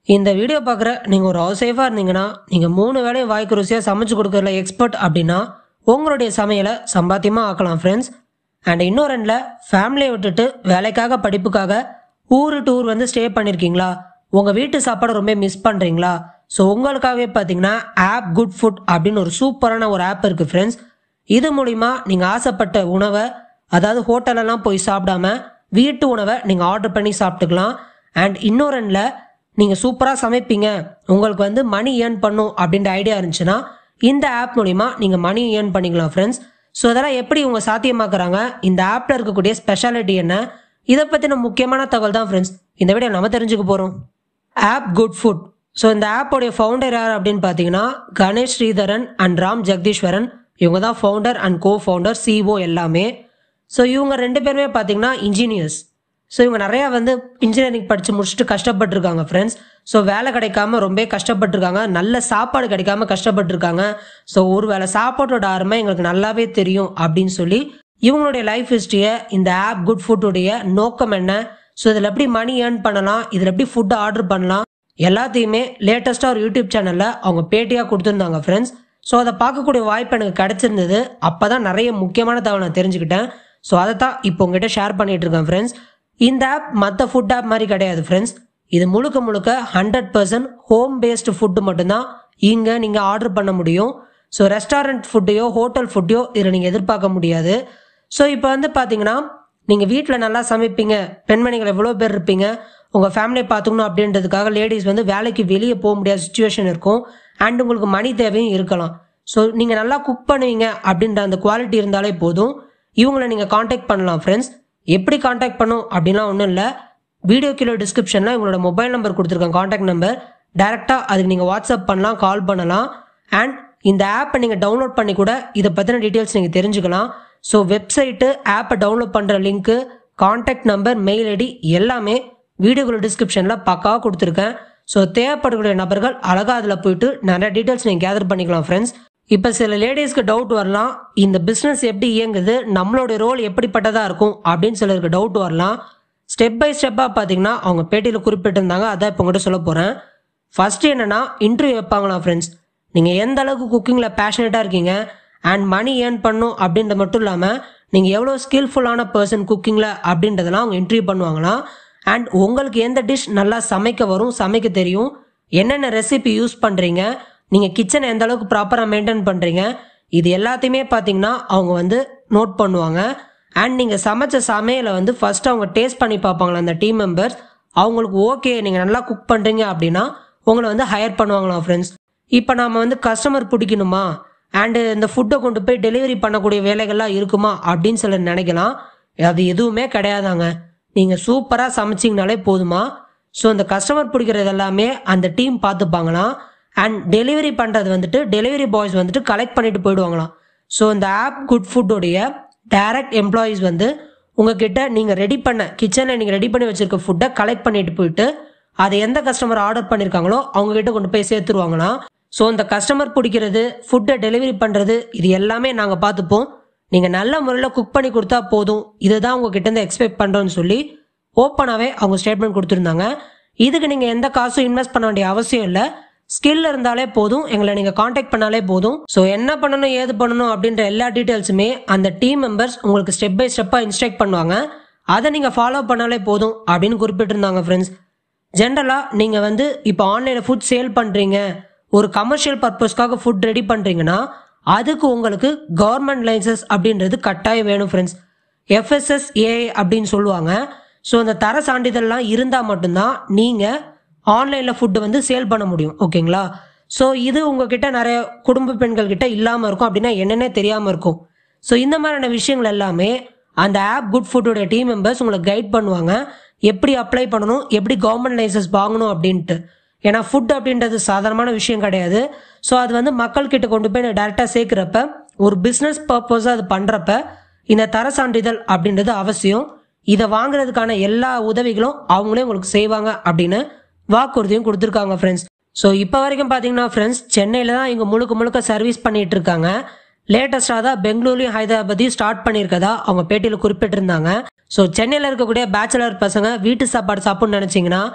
இந்த வீடியோ பார்க்குற நீங்கள் ஒரு ஹவுஸ் ஒய்ஃபாக இருந்தீங்கன்னா நீங்கள் மூணு வேளையும் வாய்க்கு ருசியாக சமைச்சு கொடுக்குறதுல எக்ஸ்பர்ட் அப்படின்னா உங்களுடைய சமையலை சம்பாத்தியமாக ஆக்கலாம் ஃப்ரெண்ட்ஸ் அண்ட் இன்னும் ரெண்டில் ஃபேமிலியை விட்டுட்டு வேலைக்காக படிப்புக்காக ஊர் டூர் வந்து ஸ்டே பண்ணியிருக்கீங்களா உங்கள் வீட்டு சாப்பாடை ரொம்ப மிஸ் பண்ணுறீங்களா ஸோ உங்களுக்காகவே பார்த்தீங்கன்னா ஆப் குட் ஃபுட் அப்படின்னு ஒரு சூப்பரான ஒரு ஆப் இருக்குது ஃப்ரெண்ட்ஸ் இது மூலிமா நீங்கள் ஆசைப்பட்ட உணவை அதாவது ஹோட்டலெல்லாம் போய் சாப்பிடாம வீட்டு உணவை நீங்கள் ஆர்டர் பண்ணி சாப்பிட்டுக்கலாம் அண்ட் இன்னொருல நீங்கள் சூப்பராக சமைப்பீங்க உங்களுக்கு வந்து மணி ஏர்ன் பண்ணும் அப்படின்ற ஐடியா இருந்துச்சுன்னா இந்த ஆப் மூலிமா நீங்கள் மணி ஏர்ன் பண்ணிக்கலாம் ஃப்ரெண்ட்ஸ் ஸோ அதெல்லாம் எப்படி இவங்க சாத்தியமாக்குறாங்க இந்த ஆப்பில் இருக்கக்கூடிய ஸ்பெஷாலிட்டி என்ன இதை பற்றின முக்கியமான தகவல் தான் ஃப்ரெண்ட்ஸ் இந்த வீடியோ நம்ம தெரிஞ்சுக்க போகிறோம் ஆப் குட் ஃபுட் ஸோ இந்த ஆப்போடைய ஃபவுண்டர் யார் அப்படின்னு பார்த்தீங்கன்னா கணேஷ் ஸ்ரீதரன் அண்ட் ராம் ஜெகதீஸ்வரன் இவங்க தான் founder and co founder CEO எல்லாமே ஸோ இவங்க ரெண்டு பேருமே பார்த்தீங்கன்னா இன்ஜினியர்ஸ் ஸோ இவங்க நிறையா வந்து இன்ஜினியரிங் படித்து முடிச்சுட்டு கஷ்டப்பட்டிருக்காங்க ஃப்ரெண்ட்ஸ் ஸோ வேலை கிடைக்காம ரொம்ப கஷ்டப்பட்டிருக்காங்க நல்ல சாப்பாடு கிடைக்காம கஷ்டப்பட்டிருக்காங்க ஸோ ஒரு வேளை சாப்பாட்டோட அருமை எங்களுக்கு நல்லாவே தெரியும் அப்படின்னு சொல்லி இவங்களுடைய லைஃப் ஹிஸ்ட்ரியை இந்த ஆப் குட் ஃபுட்டுடைய நோக்கம் என்ன ஸோ இதில் எப்படி மணி ஏர்ன் பண்ணலாம் இதில் எப்படி ஃபுட் ஆர்டர் பண்ணலாம் எல்லாத்தையுமே லேட்டஸ்ட்டாக ஒரு யூடியூப் சேனலில் அவங்க பேட்டியாக கொடுத்துருந்தாங்க ஃப்ரெண்ட்ஸ் ஸோ அதை பார்க்கக்கூடிய வாய்ப்பு எனக்கு கிடைச்சிருந்தது அப்போ தான் நிறைய முக்கியமான தகவல் நான் தெரிஞ்சுக்கிட்டேன் ஸோ அதை தான் இப்போ உங்ககிட்ட ஷேர் பண்ணிட்டு இருக்கேன் ஃப்ரெண்ட்ஸ் இந்த ஆப் மற்ற ஃபுட் ஆப் மாதிரி கிடையாது ஃப்ரெண்ட்ஸ் இது முழுக்க முழுக்க hundred percent home based food மட்டும்தான் இங்கே நீங்கள் ஆர்டர் பண்ண முடியும் ஸோ ரெஸ்டாரண்ட் ஃபுட்டையோ ஹோட்டல் ஃபுட்டையோ இதில் நீங்கள் எதிர்பார்க்க முடியாது ஸோ இப்போ வந்து பார்த்தீங்கன்னா நீங்கள் வீட்டில் நல்லா சமைப்பீங்க பெண்மணிகள் எவ்வளோ பேர் இருப்பீங்க உங்கள் ஃபேமிலியை பார்த்துக்கணும் அப்படின்றதுக்காக லேடிஸ் வந்து வேலைக்கு வெளியே போக முடியாத சுச்சுவேஷன் இருக்கும் அண்ட் உங்களுக்கு மணி தேவையும் இருக்கலாம் ஸோ நீங்கள் நல்லா குக் பண்ணுவீங்க அப்படின்ற அந்த குவாலிட்டி இருந்தாலே போதும் இவங்களை நீங்கள் காண்டாக்ட் பண்ணலாம் ஃப்ரெண்ட்ஸ் எப்படி காண்டாக்ட் பண்ணும் அப்படின்லாம் ஒன்றும் இல்லை வீடியோ கீழே டிஸ்கிரிப்ஷனில் உங்களோட மொபைல் நம்பர் கொடுத்துருக்கேன் காண்டாக்ட் நம்பர் டேரெக்டாக அதுக்கு நீங்கள் வாட்ஸ்அப் பண்ணலாம் கால் பண்ணலாம் அண்ட் இந்த ஆப்பை நீங்கள் டவுன்லோட் பண்ணி கூட இதை பற்றின டீட்டெயில்ஸ் நீங்கள் தெரிஞ்சுக்கலாம் ஸோ வெப்சைட்டு ஆப்பை டவுன்லோட் பண்ணுற link contact number mail ID எல்லாமே வீடியோக்குள்ள டிஸ்கிரிப்ஷனில் பக்காவாக கொடுத்துருக்கேன் ஸோ தேவைப்படக்கூடிய நபர்கள் அழகாக அதில் போயிட்டு நிறைய டீட்டெயில்ஸ் நீங்கள் கேதர் பண்ணிக்கலாம் ஃப்ரெண்ட்ஸ் இப்போ சில லேடிஸ்க்கு டவுட் வரலாம் இந்த பிஸ்னஸ் எப்படி இயங்குது நம்மளோட ரோல் எப்படிப்பட்டதாக இருக்கும் அப்படின்னு சிலருக்கு டவுட் வரலாம் ஸ்டெப் பை ஸ்டெப்பாக பார்த்தீங்கன்னா அவங்க பேட்டியில் குறிப்பிட்டிருந்தாங்க அதான் இப்போ உங்கள்கிட்ட சொல்ல போகிறேன் ஃபர்ஸ்ட் என்னன்னா இன்டர்வியூ வைப்பாங்களா ஃப்ரெண்ட்ஸ் நீங்கள் எந்த அளவுக்கு குக்கிங்கில் பேஷனேட்டாக இருக்கீங்க அண்ட் மணி ஏர்ன் பண்ணும் அப்படின்றது மட்டும் இல்லாமல் நீங்கள் எவ்வளோ ஸ்கில்ஃபுல்லான பர்சன் குக்கிங்கில் அப்படின்றதெல்லாம் அவங்க இன்டர்வியூ பண்ணுவாங்களாம் அண்ட் உங்களுக்கு எந்த டிஷ் நல்லா சமைக்க வரும் சமைக்க தெரியும் என்னென்ன ரெசிபி யூஸ் பண்ணுறீங்க நீங்கள் கிச்சனை எந்த அளவுக்கு ப்ராப்பராக மெயின்டைன் பண்ணுறீங்க இது எல்லாத்தையுமே பார்த்தீங்கன்னா அவங்க வந்து நோட் பண்ணுவாங்க அண்ட் நீங்கள் சமைச்ச சமையலை வந்து ஃபர்ஸ்ட் அவங்க டேஸ்ட் பண்ணி பார்ப்பாங்களா அந்த டீம் மெம்பர்ஸ் அவங்களுக்கு ஓகே நீங்கள் நல்லா குக் பண்ணுறீங்க அப்படின்னா உங்களை வந்து ஹையர் பண்ணுவாங்களாம் ஃப்ரெண்ட்ஸ் இப்போ நாம் வந்து கஸ்டமர் பிடிக்கணுமா அண்டு இந்த ஃபுட்டை கொண்டு போய் டெலிவரி பண்ணக்கூடிய வேலைகள்லாம் இருக்குமா அப்படின்னு சிலர் நினைக்கலாம் அது எதுவுமே கிடையாதாங்க நீங்கள் சூப்பராக சமைச்சிங்கனாலே போதுமா ஸோ இந்த கஸ்டமர் பிடிக்கிறது எல்லாமே அந்த டீம் பார்த்துப்பாங்களாம் அண்ட் டெலிவரி பண்ணுறது வந்துட்டு டெலிவரி பாய்ஸ் வந்துட்டு கலெக்ட் பண்ணிட்டு போயிடுவாங்களாம் ஸோ இந்த ஆப் குட் ஃபுட்டோடைய டைரக்ட் எம்ப்ளாயீஸ் வந்து உங்ககிட்ட நீங்கள் ரெடி பண்ண கிச்சனில் நீங்கள் ரெடி பண்ணி வச்சிருக்க ஃபுட்டை கலெக்ட் பண்ணிட்டு போயிட்டு அதை எந்த கஸ்டமர் ஆர்டர் பண்ணியிருக்காங்களோ அவங்க கிட்ட கொண்டு போய் சேர்த்துருவாங்களாம் ஸோ இந்த கஸ்டமர் பிடிக்கிறது ஃபுட்டை டெலிவரி பண்ணுறது இது எல்லாமே நாங்கள் பார்த்துப்போம் நீங்கள் நல்ல முறையில் குக் பண்ணி கொடுத்தா போதும் இதுதான் உங்ககிட்ட இருந்து எக்ஸ்பெக்ட் பண்ணுறோன்னு சொல்லி ஓப்பனாகவே அவங்க ஸ்டேட்மெண்ட் கொடுத்துருந்தாங்க இதுக்கு நீங்கள் எந்த காசும் இன்வெஸ்ட் பண்ண வேண்டிய அவசியம் இல்லை ஸ்கில் இருந்தாலே போதும் எங்களை நீங்கள் காண்டாக்ட் பண்ணாலே போதும் ஸோ என்ன பண்ணணும் ஏது பண்ணணும் அப்படின்ற எல்லா டீட்டெயில்ஸுமே அந்த டீம் மெம்பர்ஸ் உங்களுக்கு ஸ்டெப் பை ஸ்டெப்பாக இன்ஸ்ட்ரக்ட் பண்ணுவாங்க அதை நீங்கள் ஃபாலோ பண்ணாலே போதும் அப்படின்னு குறிப்பிட்டிருந்தாங்க ஃப்ரெண்ட்ஸ் ஜென்ரலாக நீங்கள் வந்து இப்போ ஆன்லைனில் ஃபுட் சேல் பண்ணுறீங்க ஒரு கமர்ஷியல் பர்பஸ்க்காக ஃபுட் ரெடி பண்ணுறீங்கன்னா அதுக்கு உங்களுக்கு கவர்மெண்ட் லைசன்ஸ் அப்படின்றது கட்டாயம் வேணும் ஃப்ரெண்ட்ஸ் எஃப்எஸ்எஸ் ஏஐ அப்படின்னு சொல்லுவாங்க ஸோ அந்த தர சான்றிதழ்லாம் இருந்தால் மட்டும்தான் நீங்கள் ஆன்லைனில் ஃபுட்டு வந்து சேல் பண்ண முடியும் ஓகேங்களா ஸோ இது உங்ககிட்ட நிறைய குடும்ப பெண்கள் கிட்ட இல்லாமல் இருக்கும் அப்படின்னா என்னென்னே தெரியாமல் இருக்கும் ஸோ இந்த மாதிரியான விஷயங்கள் எல்லாமே அந்த ஆப் குட் ஃபுட்டோட டீம் மெம்பர்ஸ் உங்களை கைட் பண்ணுவாங்க எப்படி அப்ளை பண்ணணும் எப்படி கவர்மெண்ட் லைசன்ஸ் வாங்கணும் அப்படின்ட்டு ஏன்னா ஃபுட் அப்படின்றது சாதாரணமான விஷயம் கிடையாது ஸோ அது வந்து மக்கள்கிட்ட கொண்டு போய் டேரெக்டாக சேர்க்குறப்ப ஒரு பிஸ்னஸ் பர்பஸாக அது பண்ணுறப்ப இந்த தர சான்றிதழ் அப்படின்றது அவசியம் இதை வாங்குறதுக்கான எல்லா உதவிகளும் அவங்களே உங்களுக்கு செய்வாங்க அப்படின்னு வாக்குறுதியும் கொடுத்துருக்காங்க ஃப்ரெண்ட்ஸ் ஸோ இப்போ வரைக்கும் பார்த்தீங்கன்னா ஃப்ரெண்ட்ஸ் சென்னையில் தான் இங்கே முழுக்க முழுக்க சர்வீஸ் பண்ணிட்டு இருக்காங்க லேட்டஸ்டாக தான் பெங்களூர்லையும் ஹைதராபாத்தையும் ஸ்டார்ட் பண்ணியிருக்கதா அவங்க பேட்டியில் குறிப்பிட்டிருந்தாங்க ஸோ சென்னையில் இருக்கக்கூடிய பேச்சுலர் பசங்க வீட்டு சாப்பாடு சாப்பிட்ணும்னு நினச்சிங்கன்னா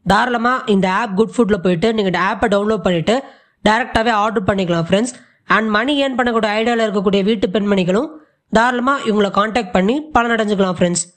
தாராளமாக இந்த ஆப் குட் ஃபுட்டில் போயிட்டு நீங்கள் இந்த ஆப்பை டவுன்லோட் பண்ணிவிட்டு டேரெக்டாகவே ஆர்டர் பண்ணிக்கலாம் ஃப்ரெண்ட்ஸ் அண்ட் மணி ஏர்ன் பண்ணக்கூடிய ஐடியாவில் இருக்கக்கூடிய வீட்டு பெண்மணிகளும் தாராளமாக இவங்களை காண்டாக்ட் பண்ணி பலனடைஞ்சுக்கலாம் ஃப்ரெண்ட்ஸ்